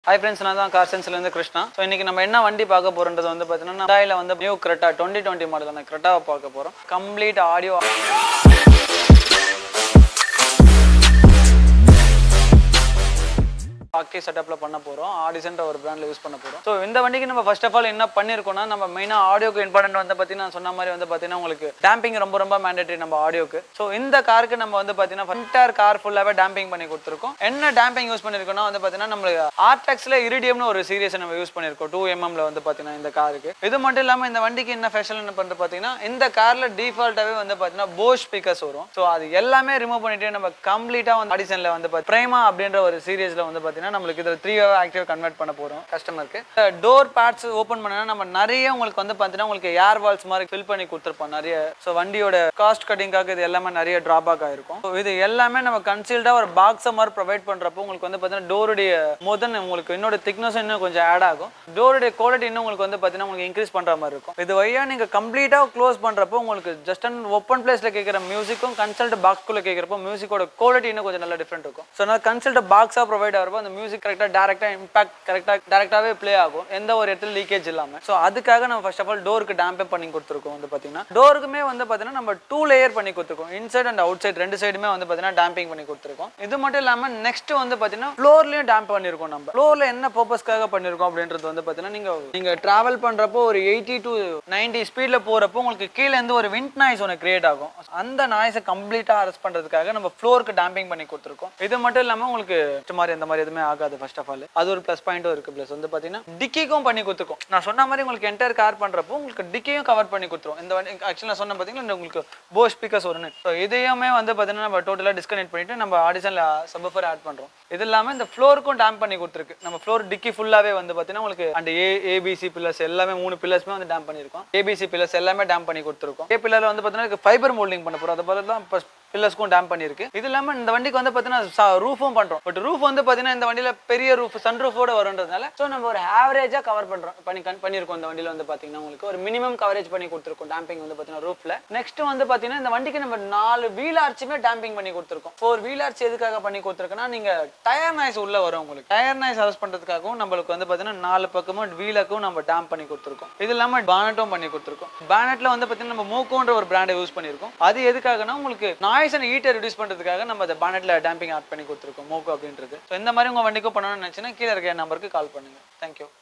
hi friends நான் தான் car சென்ஸ்லேருந்து Krishna so இன்னைக்கு நம்ம என்ன வண்டி பார்க்க போறோன்றது வந்து பார்த்தீங்கன்னா ஹுண்டாயில் வந்து நியூ கிரெட்டா டுவெண்ட்டி டுவெண்ட்டி மாடலான கிரெட்டாவை பார்க்க போகிறோம் கம்ப்ளீட் ஆடியோ பாக்கி செட்டப்ல பண்ண போறோம் ஆடிசன்ட் ஒரு பிராண்ட்ல யூஸ் பண்ண போறோம் ஸோ இந்த வண்டிக்கு நம்ம ஃபர்ஸ்ட் ஆஃப் ஆல் என்ன பண்ணிருக்கோம்னா நம்ம மெயினா ஆடியோக்கு இம்பார்ட்டன்ட் வந்து பார்த்தீங்கன்னா நான் சொன்ன மாதிரி வந்து பார்த்தீங்கன்னா உங்களுக்கு டேம்பிங் ரொம்ப ரொம்ப மேண்டேட்டரி நம்ம ஆடியோக்கு ஸோ இந்த காருக்கு நம்ம வந்து பார்த்தீங்கன்னா என்டையர் கார் ஃபுல்லாவே டேம்பிங் பண்ணி கொடுத்துருக்கோம் என்ன டேம்பிங் யூஸ் பண்ணிருக்கோம்னா வந்து பார்த்தீங்கன்னா நம்மளுக்கு ஆர்டெக்ஸ்ல இரிடியம்னு ஒரு சீரியஸ் நம்ம யூஸ் பண்ணிருக்கோம் டூ எம்எம்ல வந்து பார்த்தீங்கன்னா இந்த காருக்கு இது மட்டும் இல்லாம இந்த வண்டிக்கு என்ன ஃபேஷன் என்ன பண்ணுறது பார்த்தீங்கன்னா இந்த கார்ல டிஃபால்ட்டாவே வந்து பார்த்தீங்கன்னா போஷ் ஸ்பீக்கர்ஸ் வரும் ஸோ அது எல்லாமே ரிமூவ் பண்ணிட்டு நம்ம கம்ப்ளீட்டா வந்து ஆடிஷன்ல வந்து பாத்தி- பிரேமா அப்படின்ற ஒரு சீரியஸ்ல வந்து பார்த்தீங்கன்னா நம்மளுக்கு இதில் த்ரீ ஆக்டிவ் கன்வெர்ட் பண்ண போறோம் கஸ்டமருக்கு டோர் பேட்ஸ் ஓப்பன் பண்ணா நம்ம நிறைய உங்களுக்கு வந்து பார்த்தீங்கன்னா உங்களுக்கு ஏர் வால்ஸ் மாதிரி ஃபில் பண்ணி கொடுத்துருப்போம் நிறைய ஸோ வண்டியோட காஸ்ட் கட்டிங்காக இது எல்லாமே நிறைய டிராபேக் ஆயிருக்கும் So இது எல்லாமே நம்ம கன்சீல்டா ஒரு பாக்ஸை மாதிரி ப்ரொவைட் பண்றப்போ உங்களுக்கு வந்து பார்த்தீங்கன்னா டோருடைய முதன் உங்களுக்கு இன்னொரு திக்னஸ் இன்னும் கொஞ்சம் ஆட் ஆகும் டோருடைய குவாலிட்டி இன்னும் உங்களுக்கு வந்து பார்த்தீங்கன்னா உங்களுக்கு இன்க்ரீஸ் பண்ற மாதிரி இருக்கும் இது வழியா நீங்க கம்ப்ளீட்டா க்ளோஸ் பண்றப்போ உங்களுக்கு ஜஸ்ட் அண்ட் ஓப்பன் பிளேஸ்ல கேட்குற மியூசிக்கும் கன்சல்ட் பாக்ஸ்குள்ள கேட்குறப்போ மியூசிக்கோட குவாலிட்டி இன்னும் கொஞ்சம் நல்லா டிஃப்ரெண்ட் இருக்கும் ஸோ நான் கன்சல்ட் பாக்ஸாக ப்ரொவைட் ஆகிறப்போ அந்த மியூசிக் கரெக்டாக டேரெக்டாக இம்பாக்ட் கரெக்டாக டேரெக்டாகவே ப்ளே ஆகும் எந்த ஒரு இடத்துல லீக்கேஜ் இல்லாமல் ஸோ அதுக்காக நம்ம ஃபர்ஸ்ட் ஆஃப் ஆல் டோருக்கு டேம்பே பண்ணி கொடுத்துருக்கோம் வந்து பார்த்தீங்கன்னா டோருக்குமே வந்து பார்த்தீங்கன்னா நம்ம டூ லேயர் பண்ணி கொடுத்துருக்கோம் இன்சைட் அண்ட் அவுட் சைட் ரெண்டு சைடுமே வந்து பார்த்தீங்கன்னா டேம்பிங் பண்ணி கொடுத்துருக்கோம் இது மட்டும் இல்லாமல் நெக்ஸ்ட் வந்து பார்த்தீங்கன்னா ஃப்ளோர்லையும் டேம்ப் பண்ணியிருக்கோம் நம்ம ஃப்ளோரில் என்ன பர்பஸ்க்காக பண்ணியிருக்கோம் அப்படின்றது வந்து பார்த்தீங்கன்னா நீங்கள் நீங்கள் ட்ராவல் பண்ணுறப்போ ஒரு எயிட்டி டு நைன்டி ஸ்பீடில் போகிறப்போ உங்களுக்கு கீழே இருந்து ஒரு விண்ட் நாய்ஸ் ஒன்று கிரியேட் ஆகும் அந்த நாய்ஸை கம்ப்ளீட்டாக அரெஸ்ட் பண்ணுறதுக்காக நம்ம ஃப்ளோருக்கு டேம்பிங் பண்ணி கொடுத்துருக்கோம் இது மட்டும் இல்லாமல் உங்களுக்கு இந்த மாதிரி அந்த மாதிரி எதுவுமே ஆகாது ஃபர்ஸ்ட் ஆஃப் ஆல் அது ஒரு ப்ளஸ் பாயிண்ட்டும் இருக்குது ப்ளஸ் வந்து பார்த்தீங்கன்னா டிக்கிக்கும் பண்ணி கொடுத்துருக்கோம் நான் சொன்ன மாதிரி உங்களுக்கு என்டையர் கார் பண்ணுறப்போ உங்களுக்கு டிக்கியும் கவர் பண்ணி கொடுத்துரும் இந்த வண்டி ஆக்சுவலாக நான் சொன்ன பார்த்தீங்கன்னா உங்களுக்கு போ ஸ்பீக்கர்ஸ் வரும்னு ஸோ இதையுமே வந்து பார்த்தீங்கன்னா நம்ம டோட்டலாக டிஸ்கனெக்ட் பண்ணிட்டு நம்ம ஆடிஷனில் சபஃபர் ஆட் பண்ணுறோம் இது இல்லாமல் இந்த ஃப்ளோருக்கும் டேம்ப் பண்ணி கொடுத்துருக்கு நம்ம ஃப்ளோர் டிக்கி ஃபுல்லாகவே வந்து பார்த்தீங்கன்னா உங்களுக்கு அந்த ஏ ஏபிசி பில்லர்ஸ் எல்லாமே மூணு பில்லர்ஸ்மே வந்து டேம்ப் பண்ணியிருக்கோம் ஏபிசி பில்லர்ஸ் எல்லாமே டேம்ப் பண்ணி கொடுத்துருக்கோம் ஏ பில்லரில் வந்து பார்த்தீங்கன்னா ஃபைபர் மோல்டிங் பண்ண போகிறோம் அதை போல தான் இப்போ பில்லர்ஸ்க்கும் டேம் பண்ணியிருக்கு இது இல்லாமல் இந்த வண்டிக்கு வந்து பார்த்தீங்கன்னா ரூஃபும் பண்ணுறோம் பட் ரூஃப் வந்து பார்த்தீங்கன்னா இந்த வண்டியில் பெரிய ரூஃப் சன் ரூஃபோட வருன்றதுனால ஸோ நம்ம ஒரு ஆவரேஜாக கவர் பண்ணுறோம் பண்ணி கண் பண்ணியிருக்கோம் இந்த வண்டியில் வந்து பார்த்தீங்கன்னா உங்களுக்கு ஒரு மினிமம் கவரேஜ் பண்ணி கொடுத்துருக்கோம் டேம்பிங் வந்து பார்த்தீங்கன்னா ரூஃபில் நெக்ஸ்ட் வந்து பார்த்தீங்கன்னா இந்த வண்டிக்கு நம்ம நாலு வீல் ஆர்ச்சுமே டேம்பிங் பண்ணி கொடுத்துருக்கோம் ஃபோர் வீல் ஆர்ச் எதுக்காக பண்ணி கொடுத்துருக்கோன்னா நீங்கள் டயர் நாய்ஸ் உள்ள வரும் உங்களுக்கு டயர் நாய்ஸ் அரெஸ்ட் பண்ணுறதுக்காகவும் நம்மளுக்கு வந்து பார்த்தீங்கன்னா நாலு பக்கமும் வீலுக்கும் நம்ம டேம்ப் பண்ணி கொடுத்துருக்கோம் இது இல்லாமல் பானட்டும் பண்ணி கொடுத்துருக்கோம் பானட்ல வந்து பார்த்தீங்கன்னா நம்ம மூக்கோன்ற ஒரு பிராண்டை யூஸ் பண்ணியிருக்கோம் அது எதுக்காகனா உங்களுக்கு நாய்ஸ் அண்ட் ஹீட்டை ரிடியூஸ் பண்ணுறதுக்காக நம்ம அந்த பானட்ல டேம்பிங் ஆட் பண்ணி கொடுத்துருக்கோம் மூக்கு அப்படின்றது ஸோ இந்த மாதிரி உங்கள் வண்டிக்கும் பண்ணணும்னு நினச்சின்னா கீழே இருக்க நம்பருக்கு கால் பண்ணுங்க தேங்க்யூ